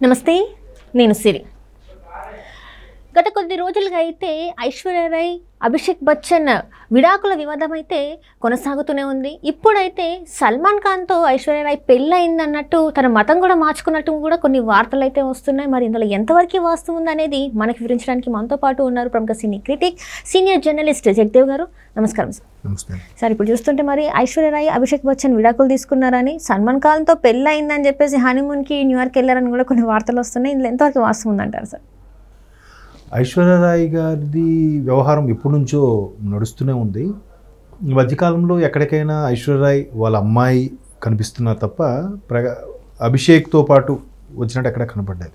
నమస్తే నేను సిరి గత కొద్ది రోజులుగా అయితే ఐశ్వర్యరాయ్ అభిషేక్ బచ్చన్ విడాకుల వివాదం అయితే కొనసాగుతూనే ఉంది ఇప్పుడైతే సల్మాన్ ఖాన్తో ఐశ్వర్యరాయ్ పెళ్ళయింది అన్నట్టు తన మతం కూడా మార్చుకున్నట్టు కూడా కొన్ని వార్తలు అయితే వస్తున్నాయి మరి ఇందులో ఎంతవరకు వాస్తవం ఉందనేది మనకి వివరించడానికి మనతో పాటు ఉన్నారు ప్రముఖ సినీ critic senior journalist Jagadev garu నమస్కారం సార్ నమస్తే సార్ ఇప్పుడు చూస్తుంటే మరి ఐశ్వర్యరాయ్ అభిషేక్ బచ్చన్ విడాకులు తీసుకున్నారని సల్మాన్ ఖాన్తో పెళ్ళి అయిందని చెప్పేసి హనీమూన్కి న్యూయార్క్ వెళ్ళారని కూడా కొన్ని వార్తలు వస్తున్నాయి ఇందులో ఎంతవరకు వాస్తవం ఉందంటారు సార్ ఐశ్వర్యరాయ్ గారిది వ్యవహారం ఎప్పటి నుంచో నడుస్తూనే ఉంది ఈ మధ్యకాలంలో ఎక్కడికైనా ఐశ్వర్యరాయ్ వాళ్ళ అమ్మాయి కనిపిస్తున్నారు తప్ప ప్రగ అభిషేక్తో పాటు వచ్చినట్టు ఎక్కడ కనపడ్డది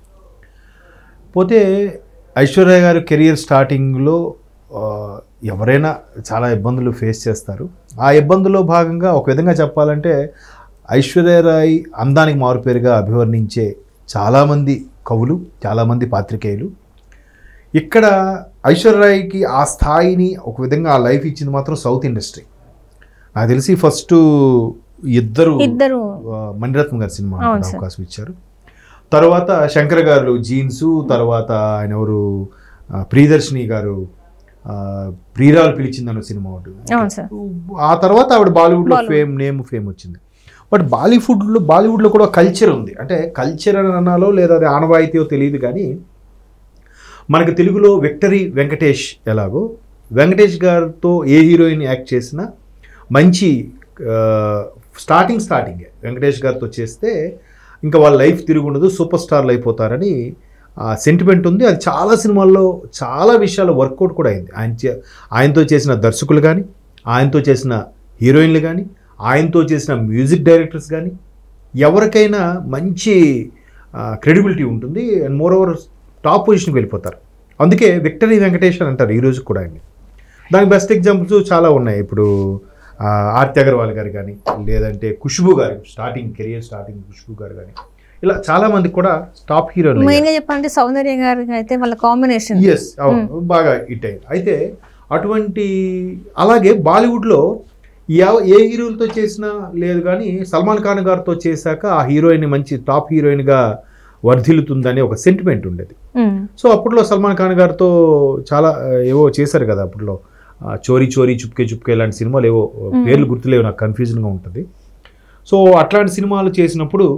పోతే ఐశ్వర్య గారి కెరియర్ స్టార్టింగ్లో ఆ, ఎవరైనా చాలా ఇబ్బందులు ఫేస్ చేస్తారు ఆ ఇబ్బందుల్లో భాగంగా ఒక విధంగా చెప్పాలంటే ఐశ్వర్యరాయ్ అందానికి మారుపేరుగా అభివర్ణించే చాలామంది కవులు చాలామంది పాత్రికేయులు ఇక్కడ ఐశ్వర్యరాయ్కి ఆ స్థాయిని ఒక విధంగా ఆ లైఫ్ ఇచ్చింది మాత్రం సౌత్ ఇండస్ట్రీ నాకు తెలిసి ఫస్ట్ ఇద్దరు ఇద్దరు ఆ, మణిరత్నం గారి సినిమా అవును సార్. అవకాశం ఇచ్చారు తర్వాత శంకర్ గారు జీన్స్ తర్వాత ఆయన ఎవరు ఆ, ప్రియదర్శిని గారు ఆ, ప్రియురాలు పిలిచిందన్న సినిమా ఒకటి అవును సార్ ఆ తర్వాత ఆవిడ బాలీవుడ్లో బాలీవుడ్. ఫేమ్ నేమ్ ఫేమ్ వచ్చింది బట్ బాలీవుడ్లో బాలీవుడ్లో కూడా కల్చర్ ఉంది అంటే కల్చర్ అని అనాలో లేదా అది ఆనవాయితీయో తెలియదు కానీ మనకి తెలుగులో విక్టరీ వెంకటేష్ ఎలాగో వెంకటేష్ గారితో ఏ హీరోయిన్ యాక్ట్ చేసినా మంచి ఆ, స్టార్టింగ్ స్టార్టింగే వెంకటేష్ గారితో చేస్తే ఇంకా వాళ్ళ లైఫ్ తిరిగి ఉండదు సూపర్ స్టార్లు అయిపోతారని ఆ సెంటిమెంట్ ఉంది అది చాలా సినిమాల్లో చాలా విషయాలు వర్కౌట్ కూడా అయింది ఆయన చే- ఆయనతో చేసిన దర్శకులు కానీ ఆయనతో చేసిన హీరోయిన్లు కానీ ఆయనతో చేసిన మ్యూజిక్ డైరెక్టర్స్ కానీ ఎవరికైనా మంచి క్రెడిబిలిటీ ఉంటుంది అండ్ మోర్ ఓవర్ టాప్ పొజిషన్కి వెళ్ళిపోతారు అందుకే విక్టరీ వెంకటేష్ అని అంటారు ఈ రోజు కూడా ఆయన దానికి బెస్ట్ ఎగ్జాంపుల్స్ చాలా ఉన్నాయి ఇప్పుడు ఆ, ఆర్తి అగర్వాల్ గారు కానీ లేదంటే ఖుష్బు గారు స్టార్టింగ్ కెరియర్ స్టార్టింగ్ ఖుష్బు గారు కానీ ఇలా చాలా మంది కూడా టాప్ హీరోలు మెయిన్గా చెప్పాలంటే సౌందర్య గారికి అయితే వాళ్ళ కాంబినేషన్ ఎస్ అవును బాగా హిట్ అయింది అయితే అటువంటి అలాగే బాలీవుడ్లో ఎవ- ఏ హీరోలతో చేసినా లేదు కానీ సల్మాన్ ఖాన్ గారితో చేశాక ఆ హీరోయిన్ మంచి టాప్ హీరోయిన్గా వర్ధిల్లుతుందని ఒక సెంటిమెంట్ ఉండేది సో అప్పట్లో సల్మాన్ ఖాన్ గారితో చాలా ఆ, ఏవో చేశారు కదా అప్పట్లో ఆ, చోరీ చోరీ చుప్కే చుప్కే లాంటి సినిమాలు ఏవో పేర్లు గుర్తులేవు నాకు కన్ఫ్యూజన్గా ఉంటుంది సో అట్లాంటి సినిమాలు చేసినప్పుడు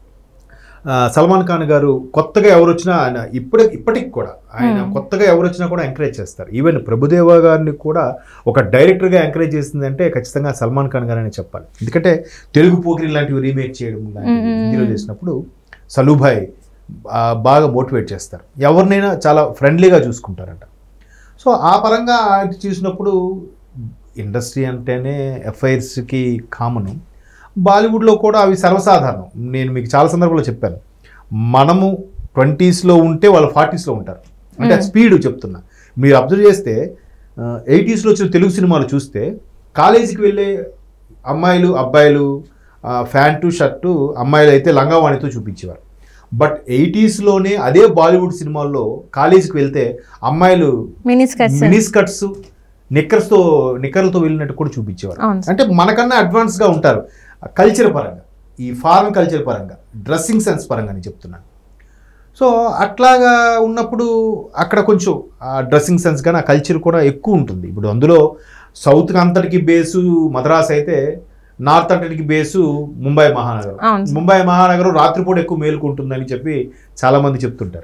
ఆ, సల్మాన్ ఖాన్ గారు కొత్తగా ఎవరు వచ్చినా ఆయన ఇప్పటి ఇప్పటికి కూడా ఆయన Hmm. కొత్తగా ఎవరు వచ్చినా కూడా ఎంకరేజ్ చేస్తారు ఈవెన్ ప్రభుదేవ గారిని కూడా ఒక డైరెక్టర్గా ఎంకరేజ్ చేసిందంటే ఖచ్చితంగా సల్మాన్ ఖాన్ గారనే చెప్పాలి ఎందుకంటే తెలుగు పోకిరి లాంటివి రీమేక్ చేయడం లాంటివి Hmm. హిందీలో చేసినప్పుడు సలూభాయ్ ఆ, బాగా మోటివేట్ చేస్తారు ఎవరినైనా చాలా ఫ్రెండ్లీగా చూసుకుంటారంట సో ఆ పరంగా ఆయన చూసినప్పుడు ఇండస్ట్రీ అంటేనే ఎఫ్ఐఆర్స్కి కామను బాలీవుడ్లో కూడా అవి సర్వసాధారణం నేను మీకు చాలా సందర్భాల్లో చెప్పాను మనము ట్వంటీస్లో ఉంటే వాళ్ళు ఫార్టీస్లో ఉంటారు అంటే Mm. స్పీడ్ చెప్తున్నా మీరు అబ్జర్వ్ చేస్తే ఎయిటీస్లో వచ్చిన తెలుగు సినిమాలు చూస్తే కాలేజీకి వెళ్ళే అమ్మాయిలు అబ్బాయిలు ఫ్యాంటు షర్టు అమ్మాయిలు అయితే లంగావాణితో చూపించేవారు బట్ ఎయిటీస్లోనే అదే బాలీవుడ్ సినిమాల్లో కాలేజీకి వెళ్తే అమ్మాయిలు మినీ స్కర్ట్స్ మినీ స్కర్ట్స్ నిక్కర్స్తో నిక్కర్లతో వెళ్ళినట్టు కూడా చూపించేవారు అవును సార్ అంటే మనకన్నా అడ్వాన్స్గా ఉంటారు కల్చర్ పరంగా ఈ ఫారెన్ కల్చర్ పరంగా డ్రెస్సింగ్ సెన్స్ పరంగా నేను చెప్తున్నాను సో అట్లాగా ఉన్నప్పుడు అక్కడ కొంచెం ఆ డ్రెస్సింగ్ సెన్స్ కానీ ఆ కల్చర్ కూడా ఎక్కువ ఉంటుంది ఇప్పుడు అందులో సౌత్ అంతటికి బేసు మద్రాస్ అయితే నార్త్ అంతటికి బేసు ముంబై మహానగరం అవును సార్. ముంబై మహానగరం రాత్రిపూట ఎక్కువ మేలుకుంటుందని చెప్పి చాలామంది చెప్తుంటారు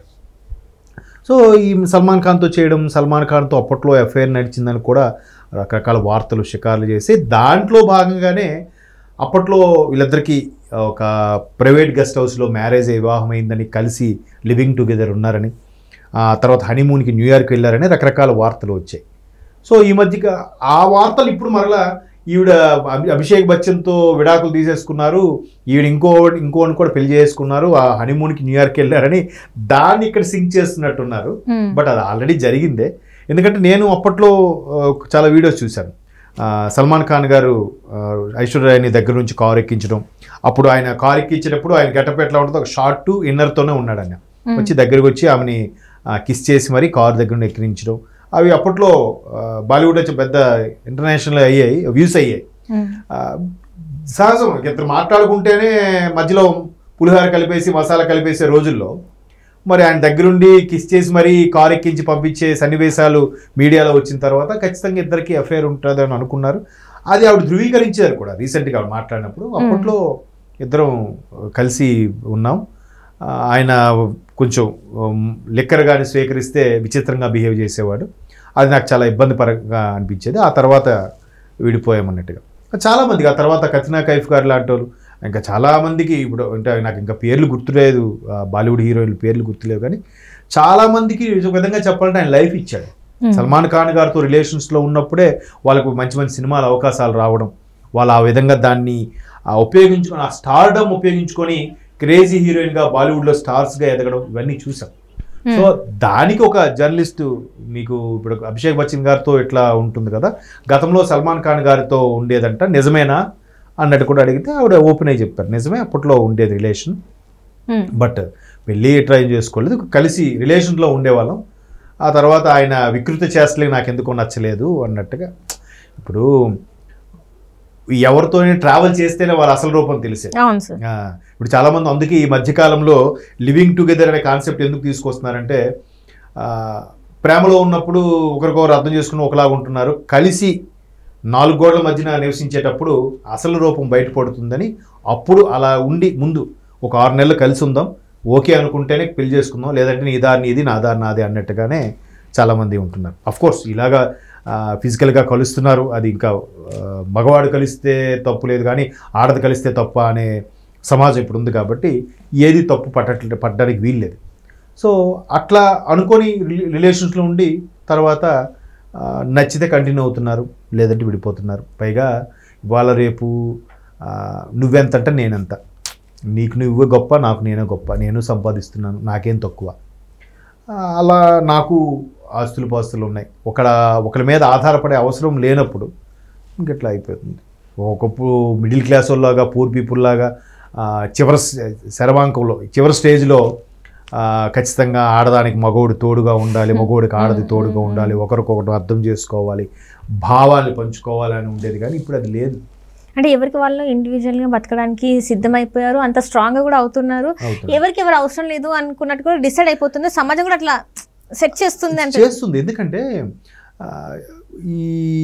సో ఈ సల్మాన్ ఖాన్తో చేయడం సల్మాన్ ఖాన్తో అప్పట్లో ఎఫ్ఐఆర్ నడిచిందని కూడా రకరకాల వార్తలు షికార్లు చేసి దాంట్లో భాగంగానే అప్పట్లో వీళ్ళిద్దరికీ ఒక ప్రైవేట్ గెస్ట్ హౌస్లో మ్యారేజ్ వివాహం అయిందని కలిసి లివింగ్ టుగెదర్ ఉన్నారని ఆ తర్వాత హనీమూన్కి న్యూయార్క్ వెళ్ళారని రకరకాల వార్తలు వచ్చాయి సో ఈ మధ్యగా ఆ వార్తలు ఇప్పుడు మరలా ఈవిడ అభి- అభిషేక్ బచ్చన్తో విడాకులు తీసేసుకున్నారు ఈవిడ ఇంకో ఇంకోని కూడా పెళ్లి చేసుకున్నారు ఆ హనీమూన్కి న్యూయార్క్ వెళ్ళారని దాన్ని ఇక్కడ సింక్ చేస్తున్నట్టున్నారు మ్మ్. బట్ అది ఆల్రెడీ జరిగిందే ఎందుకంటే నేను అప్పట్లో ఆ, చాలా వీడియోస్ చూశాను ఆ, సల్మాన్ ఖాన్ గారు ఆ, ఐశ్వర్యరాయ్ని దగ్గర నుంచి కారు ఎక్కించడం అప్పుడు ఆయన కారు ఎక్కించేటప్పుడు ఆయన గెటప్ ఎట్లా ఉంటుందో ఒక షార్ట్ ఇన్నర్తోనే ఉన్నాడు ఆయన మ్మ్. వచ్చి దగ్గరికి వచ్చి ఆమెని కిస్ చేసి మరీ కారు దగ్గర నుండి ఎక్కిరించడం అవి అప్పట్లో ఆ, బాలీవుడ్ వచ్చి పెద్ద ఇంటర్నేషనల్ అయ్యాయి వ్యూస్ అయ్యాయి మ్మ్. ఆ, సహజం ఇద్దరు మాట్లాడుకుంటేనే మధ్యలో పులిహోర కలిపేసి మసాలా కలిపేసే రోజుల్లో మరి ఆయన దగ్గరుండి కిస్ చేసి మరీ కార్ ఎక్కించి పంపించే సన్నివేశాలు మీడియాలో వచ్చిన తర్వాత ఖచ్చితంగా ఇద్దరికి అఫేర్ ఉంటుంది అని అనుకున్నారు అది ఆవిడ ధృవీకరించారు కూడా రీసెంట్గా ఆవిడ మాట్లాడినప్పుడు అప్పట్లో ఇద్దరం కలిసి ఉన్నాం ఆ, ఆయన కొంచెం లిక్కర్ కానీ స్వీకరిస్తే విచిత్రంగా బిహేవ్ చేసేవాడు అది నాకు చాలా ఇబ్బందిపరంగా అనిపించేది ఆ తర్వాత విడిపోయామన్నట్టుగా చాలామందికి ఆ తర్వాత కత్రినా కైఫ్ గారు లాంటి వాళ్ళు ఇంకా చాలామందికి ఇప్పుడు అంటే నాకు ఇంకా పేర్లు గుర్తులేదు ఆ, బాలీవుడ్ హీరోయిన్ల పేర్లు గుర్తులేవు కానీ చాలామందికి ఒక విధంగా చెప్పాలంటే ఆయన లైఫ్ ఇచ్చాడు సల్మాన్ ఖాన్ గారితో రిలేషన్స్లో ఉన్నప్పుడే వాళ్ళకు మంచి మంచి సినిమాల అవకాశాలు రావడం వాళ్ళు ఆ విధంగా దాన్ని ఆ, ఉపయోగించుకొని ఆ స్టార్డమ్ ఉపయోగించుకొని క్రేజీ హీరోయిన్గా బాలీవుడ్లో స్టార్స్గా ఎదగడం ఇవన్నీ చూసాం సో దానికి ఒక జర్నలిస్ట్ మీకు ఇప్పుడు అభిషేక్ బచ్చన్ గారితో ఇట్లా ఉంటుంది కదా గతంలో సల్మాన్ ఖాన్ గారితో ఉండేదంట నిజమేనా అన్నట్టు కూడా అడిగితే ఆవిడ ఓపెన్ అయ్యి చెప్పారు నిజమే అప్పట్లో ఉండేది రిలేషన్ బట్ పెళ్ళి ట్రై చేసుకోలేదు కలిసి రిలేషన్లో ఉండేవాళ్ళం ఆ తర్వాత ఆయన వికృత చేస్తలే నాకు ఎందుకో నచ్చలేదు అన్నట్టుగా ఇప్పుడు ఎవరితోనే ట్రావెల్ చేస్తేనే వాళ్ళ అసలు రూపం తెలిసే అవును సార్ ఆ, ఇప్పుడు చాలామంది అందుకే ఈ మధ్యకాలంలో లివింగ్ టుగెదర్ అనే కాన్సెప్ట్ ఎందుకు తీసుకొస్తున్నారంటే ఆ, ప్రేమలో ఉన్నప్పుడు ఒకరికొకరు అర్థం చేసుకుని ఒకలాగా ఉంటున్నారు కలిసి నాలుగు గోడల మధ్యన నివసించేటప్పుడు అసలు రూపం బయటపడుతుందని అప్పుడు అలా ఉండి ముందు ఒక ఆరు నెలలు కలిసి ఉందాం ఓకే అనుకుంటేనే పెళ్లి చేసుకుందాం లేదంటే నీ దారి నీది నా దారి నాది అన్నట్టుగానే చాలామంది ఉంటున్నారు అఫ్ కోర్స్ ఇలాగా ఫిజికల్గా కలుస్తున్నారు అది ఇంకా ఆ, మగవాడు కలిస్తే తప్పు లేదు కానీ ఆడది కలిస్తే తప్ప అనే సమాజం ఇప్పుడు ఉంది కాబట్టి ఏది తప్పు పట్టట్లే పట్టడానికి వీల్లేదు సో అట్లా అనుకొని రిలే- రిలేషన్స్లో ఉండి తర్వాత ఆ, నచ్చితే కంటిన్యూ అవుతున్నారు లేదంటే విడిపోతున్నారు పైగా ఇవాళ రేపు ఆ, నువ్వెంత అంటే నేనెంత నీకు నువ్వే గొప్ప నాకు నేనే గొప్ప నేను సంపాదిస్తున్నాను నాకేం తక్కువ ఆ, అలా నాకు ఆస్తులు పాస్తులు ఉన్నాయి ఒకడ ఒకరి మీద ఆధారపడే అవసరం లేనప్పుడు ఇంకెట్లా అయిపోతుంది ఒకప్పుడు మిడిల్ క్లాస్ వాళ్ళలాగా పూర్ పీపుల్ లాగా ఆ, చివరి శ- శరవాంకంలో చివరి స్టేజ్లో ఆ, ఖచ్చితంగా ఆడదానికి మగోడు తోడుగా ఉండాలి మగోడికి ఆడది తోడుగా ఉండాలి ఒకరికొకటి అర్థం చేసుకోవాలి భావాలు పంచుకోవాలని ఉండేది కానీ ఇప్పుడు అది లేదు అంటే ఎవరికి వాళ్ళు ఇండివిజువల్ గా బతకడానికి సిద్ధమైపోయారు అంత స్ట్రాంగ్ గా కూడా అవుతున్నారు అవుతుంది. ఎవరికి ఎవరు అవసరం లేదు అనుకున్నట్టు కూడా డిసైడ్ అయిపోతుంది సమాజం కూడా అట్లా సెట్ చేస్తుంది అంటే చేస్తుంది ఎందుకంటే ఆ, ఈ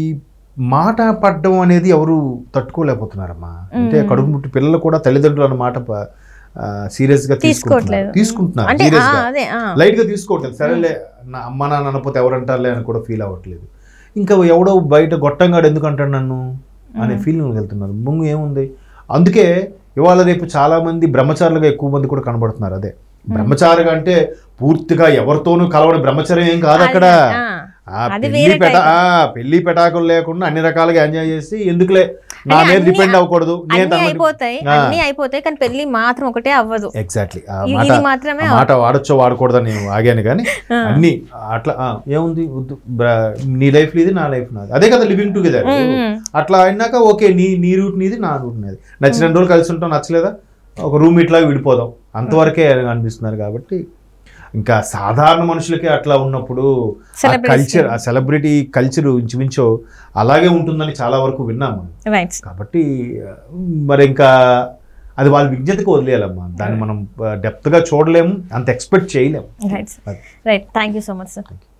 మాట పడ్డం అనేది ఎవరు తట్టుకోలేకపోతున్నారమ్మా అంటే మ్మ్. కడుపు ముట్టి పిల్లలు కూడా తల్లిదండ్రులు అన్న మాట ప- ఆ, serious గా తీసుకుంటున్నారు తీసుకోవట్లేదు తీసుకుంటున్నారు అంటే serious ఆ, గా. అదే ఆ. లైట్ గా తీసుకోవట్లేదు సరేలే నా అమ్మ నాన్న అనకపోతే ఎవరు అంటారులే అని కూడా ఫీల్ అవ్వట్లేదు ఇంకా ఎవడో బయట గొట్టంగాడు ఎందుకు అంటాడు నన్ను అనే ఫీలింగ్ వెళ్తున్నారు ముందు ఏముంది అందుకే ఇవాళ రేపు చాలా మంది బ్రహ్మచారులుగా ఎక్కువ మంది కూడా కనబడుతున్నారు అదే బ్రహ్మచారిగా అంటే పూర్తిగా ఎవరితోనూ కలవని బ్రహ్మచర్యం ఏం కాదు అక్కడ ఆ. ఆ అది పెళ్లి వేరే పెట type. ఆ, పెళ్లి పెటాకులు లేకుండా అన్ని రకాలుగా ఎంజాయ్ చేసి ఎందుకులే నా అంటే మీద అన్ని- డిపెండ్ అవ్వకూడదు నేను అన్ని అయిపోతాయి ఆ. అన్ని అయిపోతాయి కానీ పెళ్లి మాత్రం ఒకటే అవ్వదు ఎగ్జాక్ట్లీ ఆ ఇది- మాట ఇది మాత్రమే ఆ మాట వాడచ్చో వాడకూడదని నేను ఆగాను కానీ ఆ. అన్ని అట్లా ఆ, ఏముంది వద్దు, బ్ర- నీ లైఫ్ ఇది నా లైఫ్ నాది అదే కదా లివింగ్ టుగెదర్ ఉమ్, ఉమ్. అట్లా అయినాక ఓకే నీ నీ రూట్ నీది నా రూట్ నాది నచ్చిన రెండు రోజులు కలిసి ఉంటాం నచ్చలేదా ఒక రూమ్ ఇట్లా విడిపోదాం అంతవరకే అనిపిస్తున్నారు కాబట్టి ఇంకా సాధారణ మనుషులకే అట్లా ఉన్నప్పుడు ఆ Celebrities కల్చర్ ఆ సెలబ్రిటీ కల్చర్ ఇంచుమించు అలాగే ఉంటుందని చాలా వరకు విన్నాం మనం రైట్ కాబట్టి ఆ, మరి ఇంకా అది వాళ్ళ విజ్ఞతకు వదిలేయాలమ్మా దాన్ని మనం డెప్త్గా చూడలేము అంత ఎక్స్పెక్ట్ చేయలేము రైట్ అది. Right thank you so much sir